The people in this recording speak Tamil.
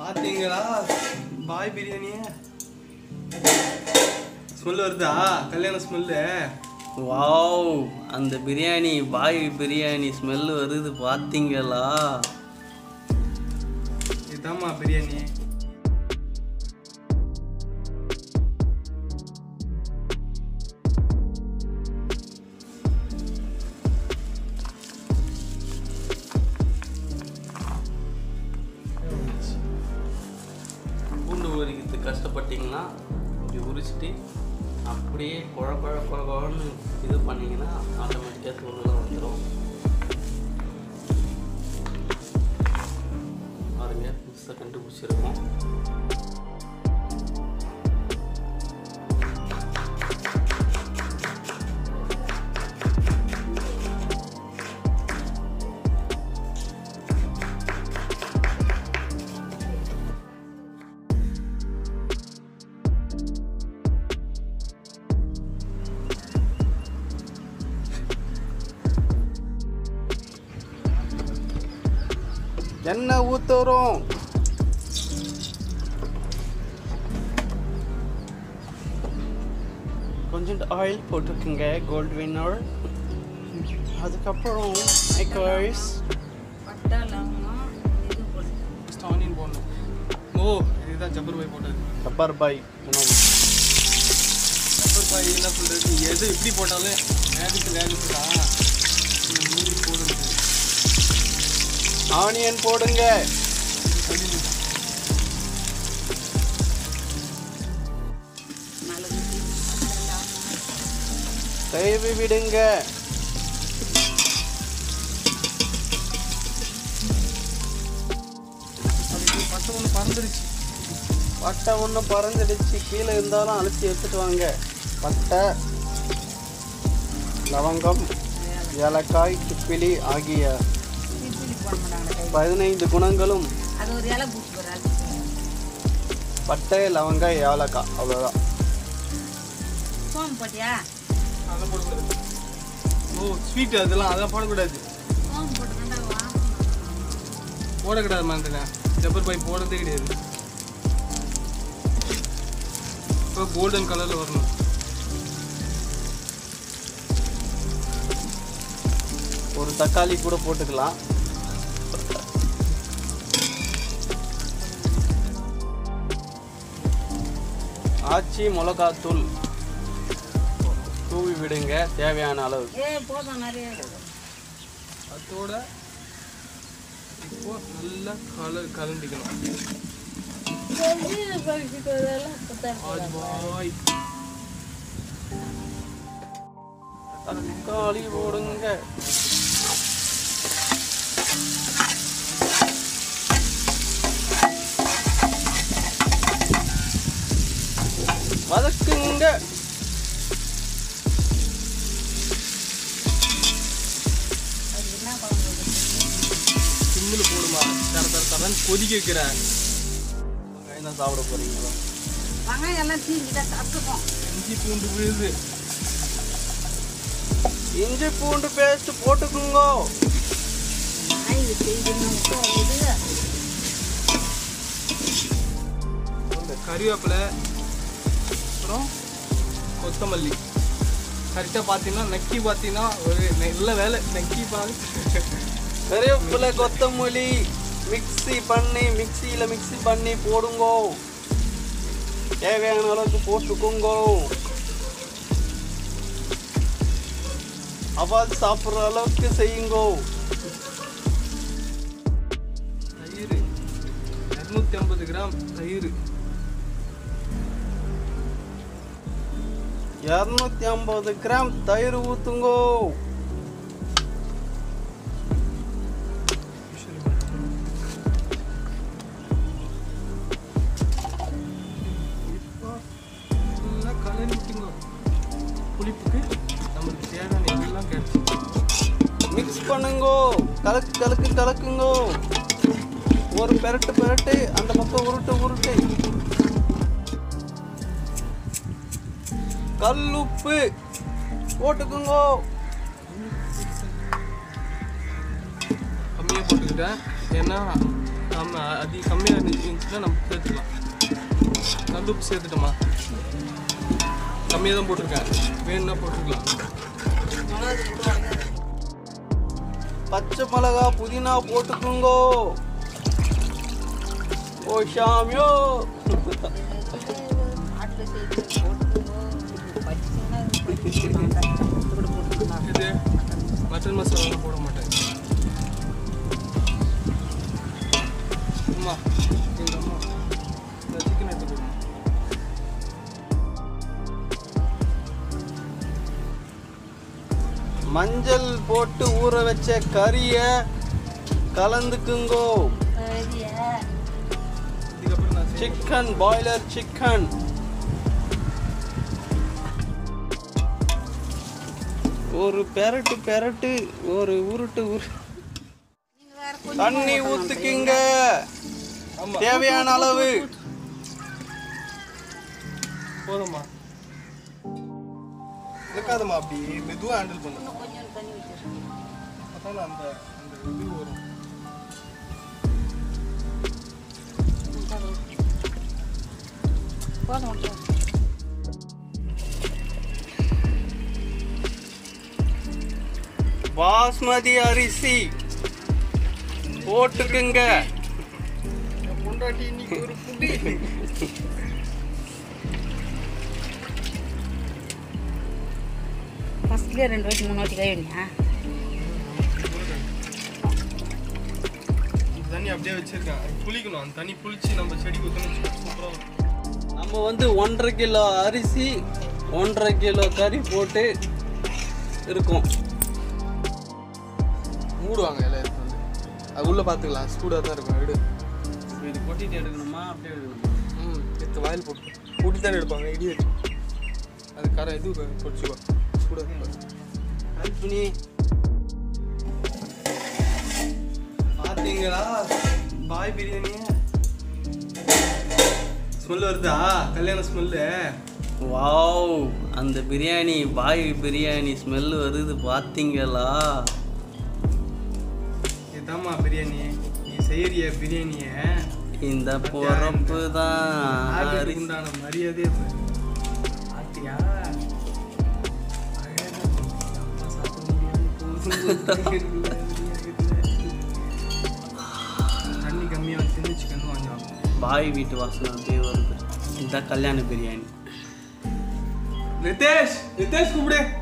பாத்தீங்களா பாய் பிரியாணிய ஸ்மெல் வருதா கல்யாண ஸ்மெல்லு வாவ் அந்த பிரியாணி பாய் பிரியாணி ஸ்மெல் வருது பார்த்தீங்களா இதுதாம்மா பிரியாணி பூண்டு உரிக்கிறதுக்கு கஷ்டப்பட்டீங்கன்னா இப்படி உரிச்சிட்டு அப்படியே குழ குழ குழ குழன்னு இது பண்ணீங்கன்னா ஆட்டோமேட்டிக்காக தூள்லாம் வந்துடும் பாருங்க புதுசாக கண்டுபிடிச்சிருக்கோம் எண்ணெய் ஊற்றுறோம் கொஞ்சம் ஆயில் போட்டுக்குங்க கோல்ட் வின்னர் அதுக்கப்புறம் மேக்கர்ஸ் பட்டை லவங்கம் இது போடு ஃபஸ்ட் ஆனியன் போடணும் ஓ இதுதான் ஜப்பர் பாய் போட்டது ரப்பர் பாய் உணவு ஜப்பர் பாய் என்ன பண்ணுறது எது எப்படி போட்டாலும் வேகத்து வேகத்துடா மீறி போடுறது ஆனியன் போடுங்க மிளகு பட்டை லவங்கம் தயவு விடுங்க அப்படி பச்சை ஒன்று பறந்துருச்சு பட்டை ஒன்று பறந்துடுச்சு கீழே இருந்தாலும் அழைச்சி எடுத்துட்டு வாங்க பட்டை லவங்கம் ஏலக்காய் திப்பிலி ஆகிய தீப்பிலி போட மாட்டாங்க கை பதினைந்து குணங்களும் அது ஒரு இலை பூச்சி போடுற பட்டை லவங்க ஏலக்காய் அவ்வளோதான் சோம்பு போட்டியா அதெல்லாம் போடக்கூடாது ஓ ஸ்வீட் அதெல்லாம் அதெல்லாம் போடக்கூடாது சோம்பு போட்டு தாண்டா வாசம் போடக்கூடாது மாதிரி ஜப்பர் பாய் போடுறதே கிடையாது இப்போ கோல்டன் கலரில் வரணும் ஒரு தக்காளி கூட போட்டுக்கலாம் ஆச்சி மிளகாத்தூள் தூவி விடுங்க தேவையான அளவு ஏ போதும் நிறைய அதோட இப்போ நல்லா கலர் கலண்டிக்கணும் ஆஜ் பாய் தக்காளி போடுங்க வதக்குங்க அது என்ன குழம்பு வைக்கிறது? சிம்மில் போடுமா தர தர தரன்னு கொதிக்க வைக்கிற என்ன சாப்பிட போறீங்களா வெங்காயம் எல்லாம் தீஞ்சிட்டா சாப்பிட்டுப்போம் இஞ்சி பூண்டு விழுது இஞ்சி பூண்டு பேஸ்ட் போட்டுக்குங்க நாய் செய்யணும் இது கறிவேப்பிலை அப்புறம் கொத்தமல்லி கரெக்டாக பார்த்தீங்கன்னா நக்கி பார்த்தீங்கன்னா ஒரு நல்ல வேலை நக்கி பார்த்து கருவேப்பிலை கொத்தமல்லி மிக்ஸி பண்ணி மிக்ஸியில் மிக்ஸி பண்ணி போடுங்கோ தேவையான அளவுக்கு போட்டுக்கோங்கோ அவள் சாப்பிட்ற அளவுக்கு செய்யுங்கோ தயிர் இரநூத்தி ஐம்பது கிராம் தயிர் இரநூத்தி ஐம்பது கிராம் தயிர் ஊற்றுங்கோ இப்போ நல்லா கலரி விட்டுங்க புளிப்புக்கு நம்மளுக்கு தேவையான எல்லாம் கிடைச்சி மிக்ஸ் பண்ணுங்கோ கலக்கு கலக்கு கலக்குங்கோ ஒரு பெரட்டு பெரட்டு அந்த பக்கம் உருட்டு உருட்டு கல்லுப்பு போட்டுக்குங்கோ கம்மியாக போட்டுக்கிட்டேன் ஏன்னா நம்ம அதிக கம்மியாக இருந்துச்சுன்னா நம்ம சேர்த்துக்கலாம் கல்லுப்பு சேர்த்துட்டோமா கம்மியாக தான் போட்டிருக்கேன் வேணும்னா போட்டுக்கலாம் பச்சை மிளகா புதினா போட்டுக்குங்கோ ஓ ஷாமியோ ஆட்டில் செய்து போட்டு படிச்சுன்னா கூட போட்டுக்கலாம் இது மட்டன் மசாலாலாம் போட மாட்டேன் அம்மா எங்கள் அம்மா இந்த சிக்கன் எடுத்து கொடுங்க மஞ்சள் போட்டு ஊற வச்ச கறியை கலந்துக்குங்கோ சரியா இதுக்கப்புறம் நான் சிக்கன் சிக்கன் பாய்லர் சிக்கன் ஒரு பெரட்டு பெரட்டு ஒரு உருட்டு உரு நீங்கள் வேற கொஞ்சம் தண்ணி ஊத்துக்குங்க ஆமாம் தேவையான அளவு போதும்மா இருக்காதம்மா அப்படி மெதுவாக ஹேண்டில் பண்ணணும் இன்னும் கொஞ்சம் தண்ணி வச்சிருக்கேன் அதான் அந்த அந்த இது வரும் போதும் விட்டு பாஸ்மதி அரிசி போட்டுக்குங்க என் பொண்டாட்டி இன்னைக்கு ஒரு புடி ஃபஸ்ட்லேயே ரெண்டு வாட்டி மூணு வாட்டி கை வேணியா அந்த தண்ணி அப்படியே வச்சிருக்கேன் அது புளிக்கணும் அந்த தண்ணி புளிச்சு நம்ம செடி ஊற்றணும் சூப்பராக இருக்கும் நம்ம வந்து ஒன்றரை கிலோ அரிசி ஒன்றரை கிலோ கறி போட்டு இருக்கோம் மூடுவாங்க எல்லாம் எடுத்து வந்து அது உள்ளே பார்த்துக்கலாம் சூடாக தான் இருக்கும் எடு இது கொட்டிட்டு எடுக்கணுமா அப்படியே எடுக்கணுமா ம் எடுத்து வாயில் போட்டு கூட்டி தானே எடுப்பாங்க இடி வச்சு அது கரை இது பொடிச்சுக்கோ சூடாக தான் இருக்கும். ஹெல்ப் பண்ணி பார்த்தீங்களா பாய் பிரியாணி ஸ்மெல் வருதா கல்யாண ஸ்மெல்லு வாவ் அந்த பிரியாணி பாய் பிரியாணி ஸ்மெல் வருது பார்த்தீங்களா இதுதாம்மா பிரியாணி நீ செய்யறிய பிரியாணியை இந்த பொறப்பு தான் ஆட்டுக்கு உண்டான மரியாதையே பாரு. ஆட்டியா அழகா அம்மா சாப்பிட முடியாது தண்ணி கம்மியாக வச்சு சிக்கன் கொஞ்சம் பாய் வீட்டு வாசனை அப்படியே வருது இந்த கல்யாண பிரியாணி ரிதேஷ் ரிதேஷ் கூப்பிடு